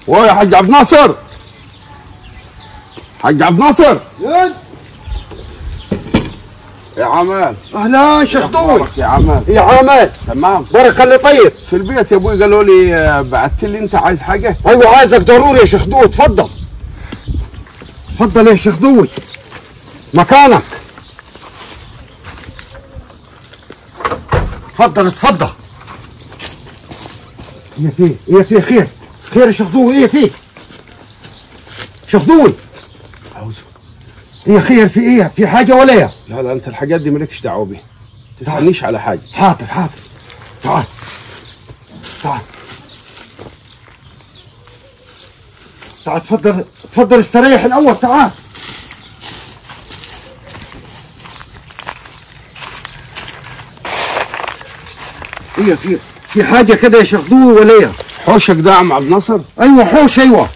ويا حاج عبد الناصر حاج عبد الناصر يا عمال اهلا شيخ طوي أخبارك يا عمال يا عماد تمام بارك الله طيب في البيت يا ابوي قالوا لي آه، بعت لي انت عايز حاجه ايوه عايزك ضروري يا شيخ دوي تفضل تفضل يا شيخ دوي مكانك تفضل تفضل ايه فيه ايه فيه خير خير يا شيخ دوي ايه فيه شيخ دوي ايه خير في ايه في حاجه ولا ايه لا لا انت الحاجات دي مالكش دعوه بيها تسالنيش على حاجه حاضر حاضر تعال تعال تعال تفضل تفضل استريح الاول تعال ايه في في حاجه كده يا شيخ ضوي ولا ايه حوشك ده يا عم عبد الناصر ايوه حوش ايوه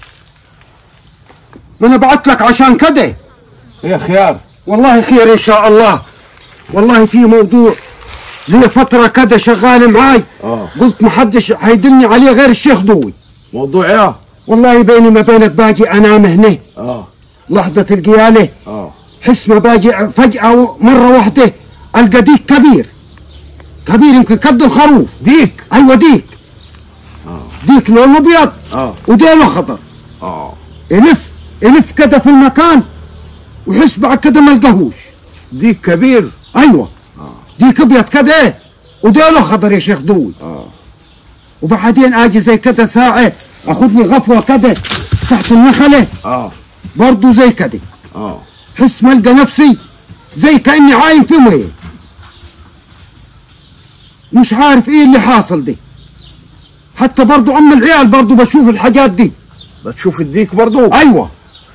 ما انا بعت لك عشان كده يا خيار والله خير ان شاء الله والله في موضوع لي فترة كده شغال معاي اه قلت محدش هيدلني عليه غير الشيخ ضوي موضوع ايه والله بيني ما بينك باجي انام هنا اه لحظة القيالة اه حس ما باجي فجأة مرة واحدة القى ديك كبير كبير يمكن قد الخروف ديك ايوه ديك ديك لونه ابيض اه وديله خضر اه يلف يلف كده في المكان وحس بعد كده ما لقاهوش ديك كبير ايوه ديك ابيض كده ايه وديله خضر يا شيخ دوي اه وبعدين اجي زي كده ساعه اخذني غفوه كده تحت النخله اه برضه زي كده اه حس ما القى نفسي زي كاني عايم في ميه مش عارف ايه اللي حاصل دي حتى برضه ام العيال برضه بشوف الحاجات دي بتشوف الديك برضو ايوه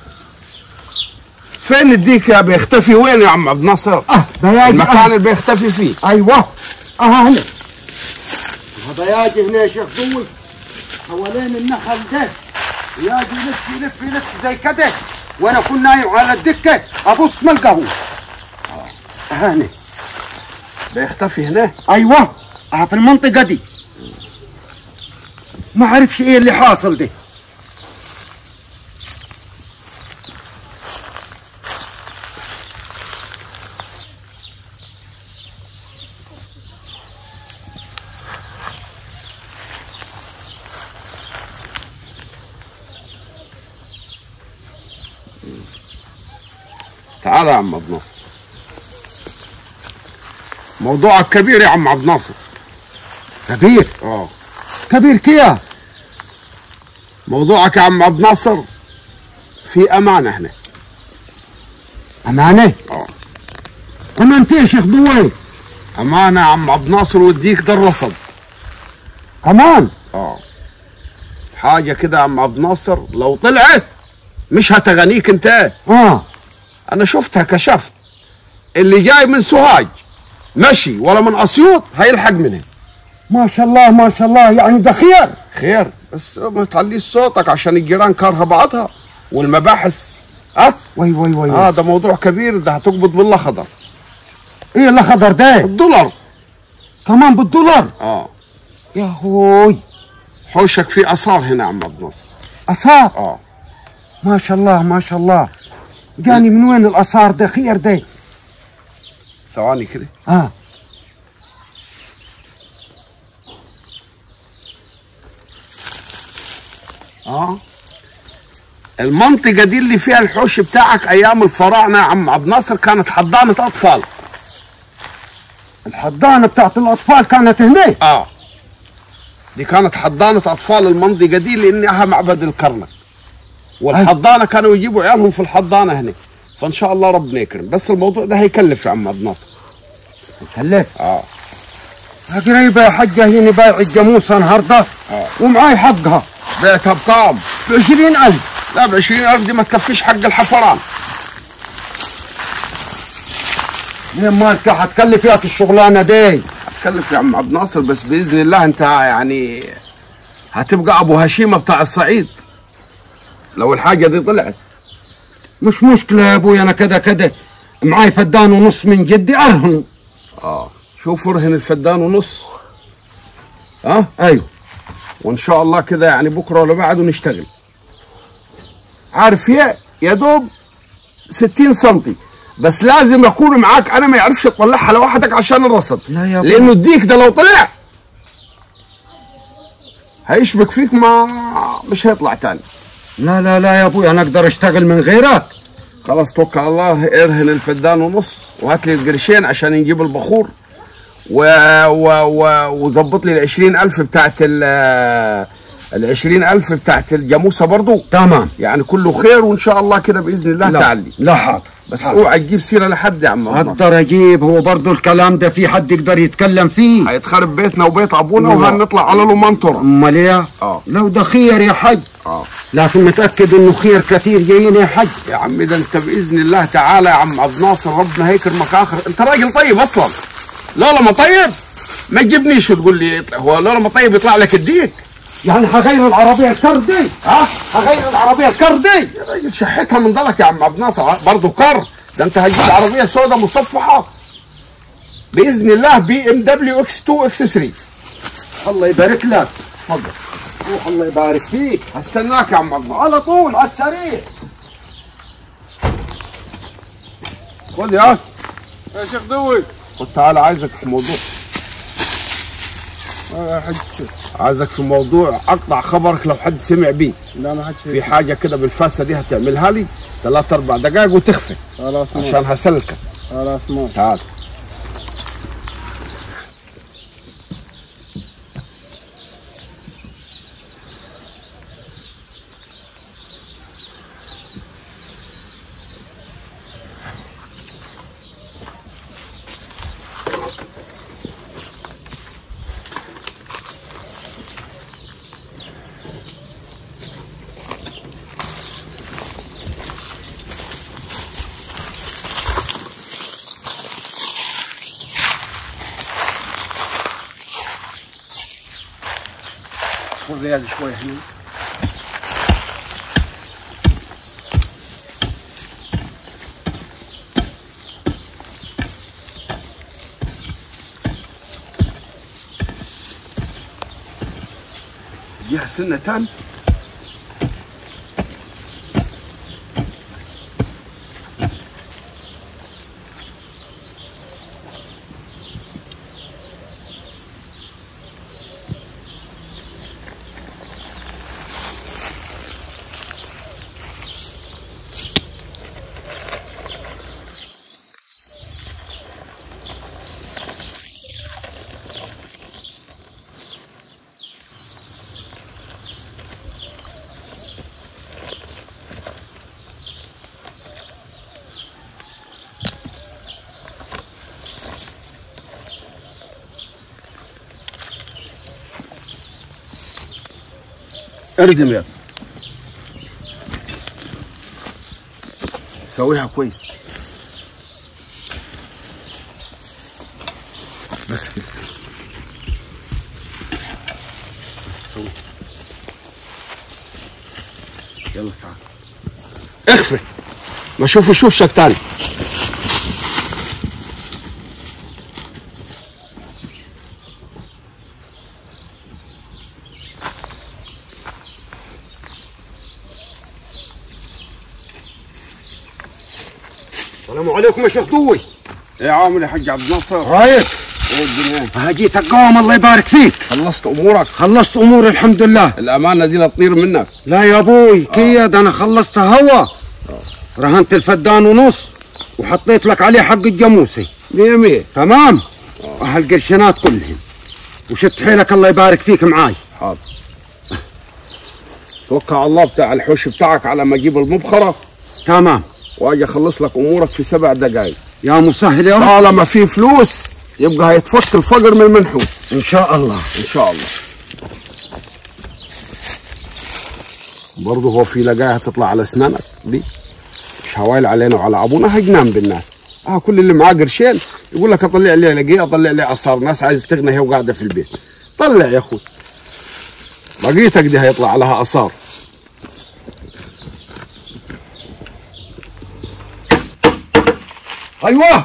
فين الديك يا بيختفي وين يا عم عبد الناصر اه بياجي المكان أه. اللي بيختفي فيه ايوه اه هنا بياجي هنا يا شيخ دوي حوالين النخل ده ياجي يلف يلف يلف زي كده وانا كنت نايم على الدكه ابص ما القاهوش اه هنا بيختفي هنا ايوه اه في المنطقه دي ما عرفش ايه اللي حاصل ده تعال يا عم عبد الناصر موضوعك كبير يا عم عبد الناصر كبير اه كبير كيا موضوعك يا عم عبد الناصر في امانه هنا امانه اه امانتي يا شيخ دوي امانه يا عم عبد الناصر وديك ده الرصد كمان اه حاجه كده يا عم عبد الناصر لو طلعت مش هتغنيك انت اه انا شفتها كشفت اللي جاي من سوهاج مشي ولا من اسيوط هيلحق منها ما شاء الله ما شاء الله يعني ده خير خير بس ما تعليش صوتك عشان الجيران كارهه بعضها والمباحث اه وي وي وي اه ده موضوع كبير ده هتقبض بالله خضر ايه اللي خضر ده الدولار كمان بالدولار اه يا هوي حوشك في اثار هنا يا عم عبد الناصر اثار اه ما شاء الله ما شاء الله جاني من وين الاثار ده خير ده ثواني كده اه اه المنطقة دي اللي فيها الحوش بتاعك أيام الفراعنة يا عم عبد الناصر كانت حضانة أطفال الحضانه بتاعت الاطفال كانت هنا اه دي كانت حضانة أطفال المنطقة دي لأنها معبد الكرنك والحضانة كانوا يجيبوا عيالهم في الحضانة هنا فإن شاء الله ربنا يكرم بس الموضوع ده هيكلف يا عم عبد الناصر كلف اه قريبه يا حجه هنا بايع الجاموسه النهارده آه. ومعاي حقها بعتها بكام؟ ب 20000 لا ب 20000 دي ما تكفيش حق الحفران ليه مالك هتكلف فيها الشغلانه دي هتكلف يا عم عبد الناصر بس بإذن الله أنت يعني هتبقى أبو هشيمة بتاع الصعيد لو الحاجة دي طلعت مش مشكله يا ابوي انا كده كده معاي فدان ونص من جدي ارهن اه شوف رهن الفدان ونص ها ايوه وان شاء الله كده يعني بكره ولا بعده نشتغل عارف هي يا دوب 60 سنتي بس لازم يكون معاك انا ما يعرفش تطلعها لوحدك عشان الرصد لا يا أبو. لانه الديك ده لو طلع هيشبك فيك ما مش هيطلع تاني لا لا لا يا ابوي انا اقدر اشتغل من غيرك خلاص توكل على الله ارهن الفدان ونص وهات لي القرشين عشان نجيب البخور و و و وظبط لي ال 20000 بتاعت ال ال 20000 بتاعت الجاموسه برضو تمام يعني كله خير وان شاء الله كده باذن الله لا تعلي لا حاضر بس حاضر. اوعى تجيب سيره لحد يا عم عبد الناصر. اقدر اجيب هو برضو الكلام ده في حد يقدر يتكلم فيه هيتخرب بيتنا وبيت ابونا لا. وهنطلع على له منطره امال ايه آه. لو ده خير يا حج اه لكن متاكد انه خير كثير جايين يا حج يا عمي ده انت باذن الله تعالى يا عم عبد الناصر ربنا هيكرمك اخر انت راجل طيب اصلا لا ما طيب ما تجيبنيش وتقول لي يطلع- هو لا ما طيب يطلع لك الديك يعني هغير العربيه الكردي ها هغير العربيه الكردي يا راجل شحتها من ضلك يا عم عبد الناصر برضه كر ده انت هتجيب عربيه سوداء مصفحه باذن الله بي ام دبليو اكس 2 اكس 3 الله يبارك لك اتفضل روح الله يبارك فيك هستناك يا عم عبد الناصر على طول على السريع خد يا أخي. يا شيخ دوي خد تعالى عايزك في موضوع يا حاج عايزك في موضوع اقطع خبرك لو حد سمع بيه لا ما حدش في حاجه كده بالفاسه دي هتعملها لي ثلاث اربع دقائق وتخفي خلاص ماشي عشان هسلكك خلاص ماشي تعال خذ رياض شوي هنا اديها سنة تاني اردم يا سويها كويس بس كده سوي. يلا تعال اخفي ما اشوف وشوشك تاني السلام عليكم يا شيخ ضوي ايه عامل يا حاج عبد الناصر رايك ايه الدنيا هجيتك قوم الله يبارك فيك خلصت امورك خلصت اموري الحمد لله الامانه دي لا تطير منك لا يا ابوي كيد انا خلصت هوا رهنت الفدان ونص وحطيت لك عليه حق الجاموسي مية مية تمام هالقرشينات كلهم وشت حيلك الله يبارك فيك معاي حاضر توكل على الله بتاع الحوش بتاعك على ما اجيب المبخره تمام واجي اخلص لك امورك في سبع دقائق يا مسهل يا رب طالما في فلوس يبقى هيتفك الفقر من المنحوس ان شاء الله ان شاء الله برضه هو في لقايه هتطلع على اسنانك دي مش هوايل علينا وعلى ابونا هجنان بالناس اه كل اللي معاه قرشين يقول لك اطلع لي لقيه اطلع لي اثار ناس عايز تغنى هي وقاعده في البيت طلع يا اخوي بقيتك دي هيطلع لها اثار ايوه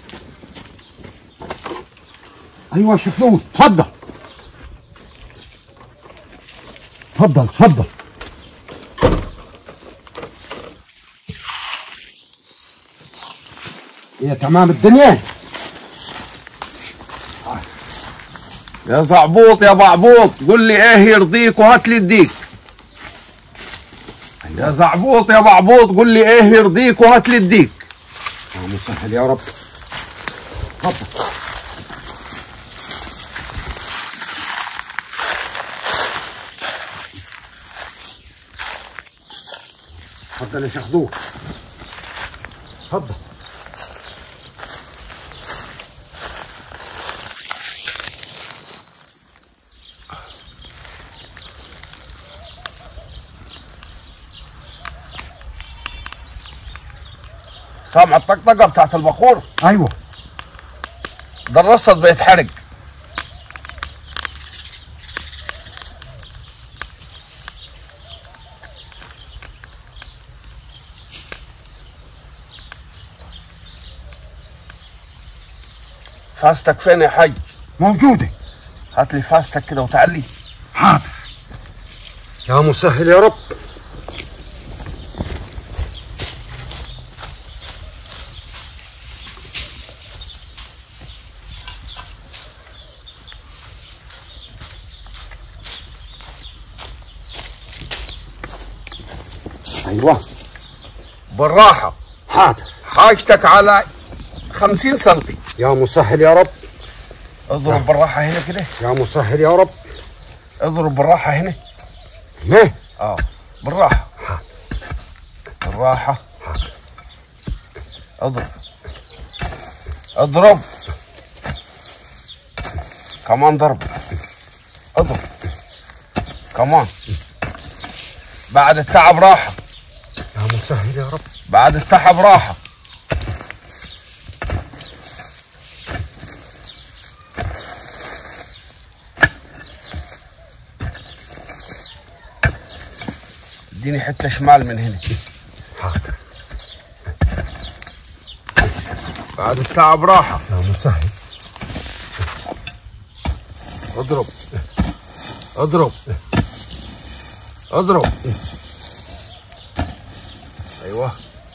ايوه يا شيخ نور تفضل تفضل تفضل يا تمام الدنيا يا زعبوط يا بعبوط قول لي ايه يرضيك وهات لي الديك يا زعبوط يا بعبوط قول لي ايه يرضيك وهات لي الديك يا مسهل يا رب تفضل تفضل يا شيخ دور تفضل سامع الطقطقه بتاعت البخور ايوه ده الرصد بيتحرق فاستك فين يا حاج موجوده هات لي فاستك كده وتعلي حاضر يا مسهل يا رب ايوه بالراحه حاضر حاجتك على خمسين سنتي يا مسهل يا رب اضرب بالراحه هنا كده يا مسهل يا رب اضرب بالراحه هنا ليه اه بالراحه بالراحه اضرب اضرب كمان ضرب اضرب كمان بعد التعب راحه يا مسهل يا رب بعد التعب راحه اديني حته شمال من هنا حاضر بعد التعب راحه يا مسهل اضرب اضرب اضرب ايوه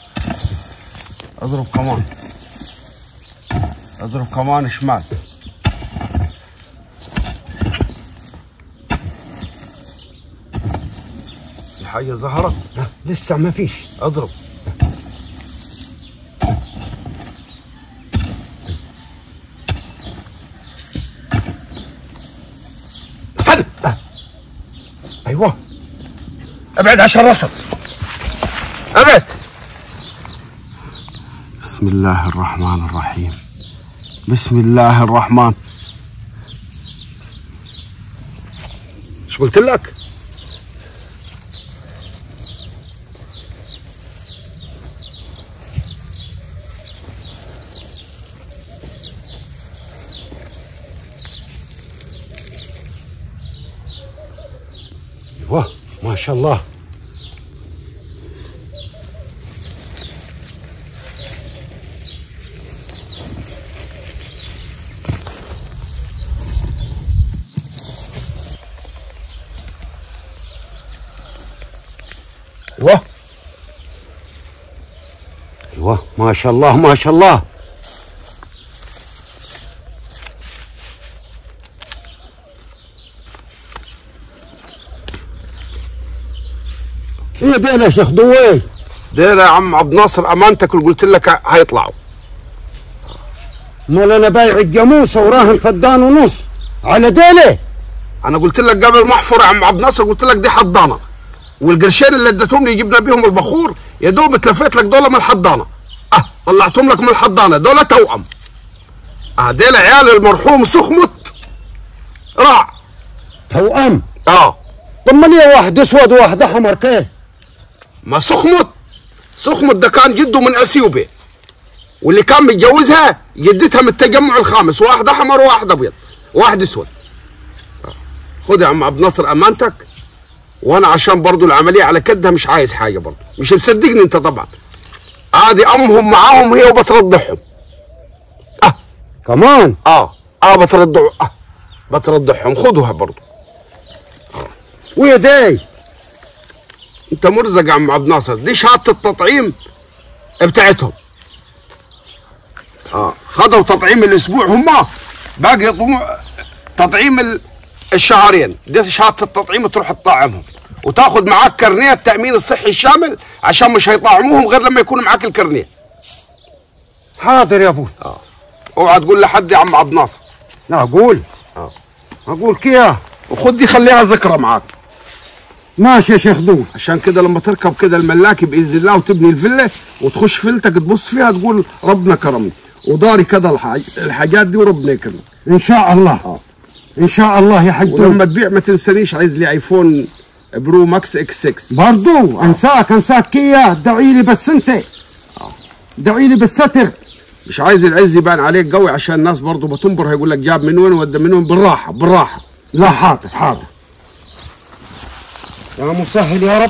اضرب كمان اضرب كمان شمال في حاجة ظهرت لا، لسه ما فيش اضرب استنى آه. ايوه ابعد عشان رصد ابعد بسم الله الرحمن الرحيم بسم الله الرحمن ايش قلت لك؟ ايوه ما شاء الله ايوه ايوه ما شاء الله ما شاء الله ايه ده يا شيخ دوي دير يا عم عبد الناصر امانتك اللي قلت لك هيطلعوا امال انا بايع الجاموسه وراهن فدان ونص على ديله انا قلت لك قبل ما احفر يا عم عبد الناصر قلت لك دي حضانه والقرشين اللي اديتهم لي جبنا بيهم البخور يا دوب اتلفيت لك دول من الحضانه اه طلعتهم لك من الحضانه دول توأم اه ديل عيال المرحوم سخمت راع توأم اه طب ما ليه واحد اسود وواحد احمر كيف ما سخمت سخمت ده كان جده من اثيوبيا واللي كان متجوزها جدتها من التجمع الخامس واحد احمر وواحد ابيض واحد اسود آه. خد يا عم عبد الناصر امانتك وانا عشان برضو العمليه على كدها مش عايز حاجه برضو مش مصدقني انت طبعا عادي امهم معاهم هي وبترضعهم اه كمان اه اه بترضع اه بترضعهم خدوها برضو ويدي انت مرزق يا عم عبد الناصر دي شهاده التطعيم بتاعتهم اه خذوا تطعيم الاسبوع هم باقي يطعموا تطعيم ال- الشهرين دي شهاده التطعيم تروح تطعمهم وتاخذ معاك كرنيه التامين الصحي الشامل عشان مش هيطعموهم غير لما يكون معاك الكرنيه حاضر يا ابوي اوعى تقول لحد يا عم عبد الناصر لا اقول آه. اقول كيا وخد دي خليها ذكرى معاك ماشي يا شيخ دول عشان كده لما تركب كده الملاكي باذن الله وتبني الفيلا وتخش فيلتك تبص فيها تقول ربنا كرمني وداري كده الحاج... الحاجات دي وربنا يكرمك ان شاء الله آه. ان شاء الله يا حاج دول ولما تبيع ما تنسانيش عايز لي ايفون برو ماكس اكس 6 برضو انساك انساك كيا ادعي لي بس انت ادعي لي بالستر مش عايز العز يبان عليك قوي عشان الناس برضو بتنبر هيقول لك جاب من وين ودى من وين بالراحه بالراحه لا حاضر حاضر يا مسهل يا رب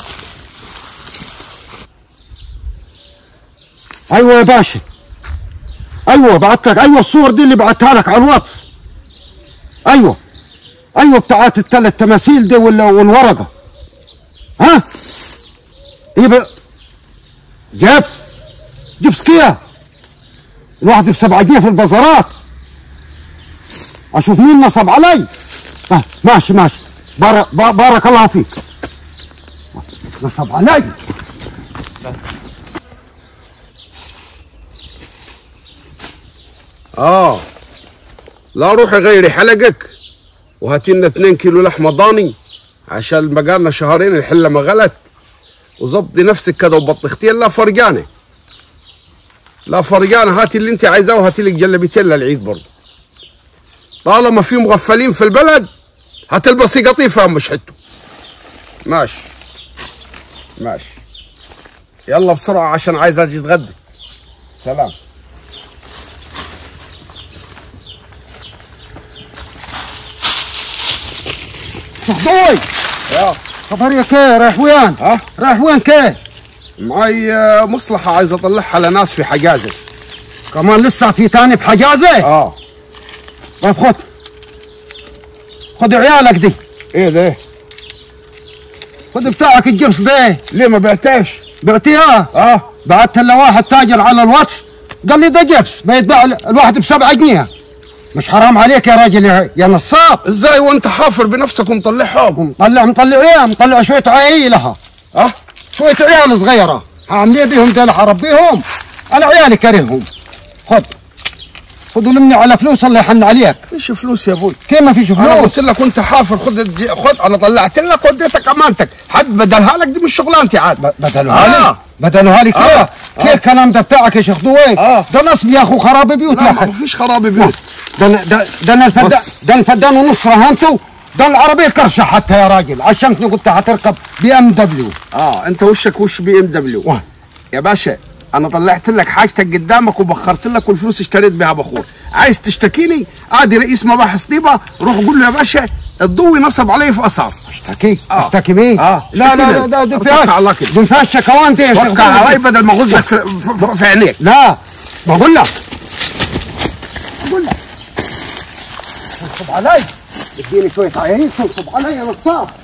ايوه يا باشا ايوه بعت لك ايوه الصور دي اللي بعتها لك على الواتس ايوه ايوه بتاعت الثلاث تماثيل دي وال- والورقه ها يبقى جبس جبس كيا الواحد بسبعة جنيه في البازارات اشوف مين نصب علي آه ماشي ماشي بارك, بارك الله فيك نصب علي اه لا روحي غيري حلقك وهاتي لنا 2 كيلو لحمه ضاني عشان بقالنا شهرين الحله ما غلت وظبطي نفسك كده وبطختين لا فرقانه لا فرقانه هاتي اللي انت عايزاه وهاتي لك جلبيتين للعيد برضه طالما في مغفلين في البلد هتلبسي قطيفه مش حتو ماشي ماشي يلا بسرعه عشان عايز اجي اتغدى سلام صحبوي يا خبر يا كي رايح وين ها رايح وين كي معي آه، مصلحة عايز أطلعها لناس في حجازة كمان لسه في تاني بحجازه آه طيب خد خد عيالك دي إيه ده؟ خد بتاعك الجبس ده ليه ما بعتاش؟ بعتيها آه بعت لواحد تاجر على الواتس قال لي ده جبس بيتباع الواحد بسبعة جنيه مش حرام عليك يا راجل يا, يا نصاب إزاي وأنت حافر بنفسك ومطلعهم؟ مطلع مطلع ايه مطلع شوية عيلها آه شوية عيال صغيرة هعمل ايه بيهم دول حربيهم انا عيالي كارههم خد خدوا مني على فلوس الله يحن عليك فيش فلوس يا أبوي كيف ما فيش أنا فلوس قلت لك وأنت حافر خد الدي... خد أنا طلعت لك وديتك أمانتك حد بدلها لك دي مش شغلانتي عاد بدلوها لي آه. بدلوها لي كيف آه. كيف الكلام ده بتاعك يا شيخ دويك آه. ده نصب يا اخو خراب بيوت يا لا اخي ما فيش خراب بيوت ده أنا- ده ده أنا الفدان بس. ده الفدان ونص رهنته ده العربية كرشة حتى يا راجل عشان كنت قلت هتركب بي ام دبليو آه أنت وشك وش بي إم دبليو يا باشا انا طلعت لك حاجتك قدامك وبخرت لك والفلوس اشتريت بها بخور عايز تشتكيني ادي رئيس مباحث طيبه روح قول له يا باشا الضوي نصب علي في اسعار اشتكي آه. اشتكي مين آه. لا لا اشتكي لا ده ده توكل على الله فيهاش كده. ده فيهاش شكوان دي يا شيخ وقع علي دويك. بدل ما اغزك في, في, في عينيك لا بقول لك بقول لك تنصب علي اديني شوية عينين تنصب علي يا نصاب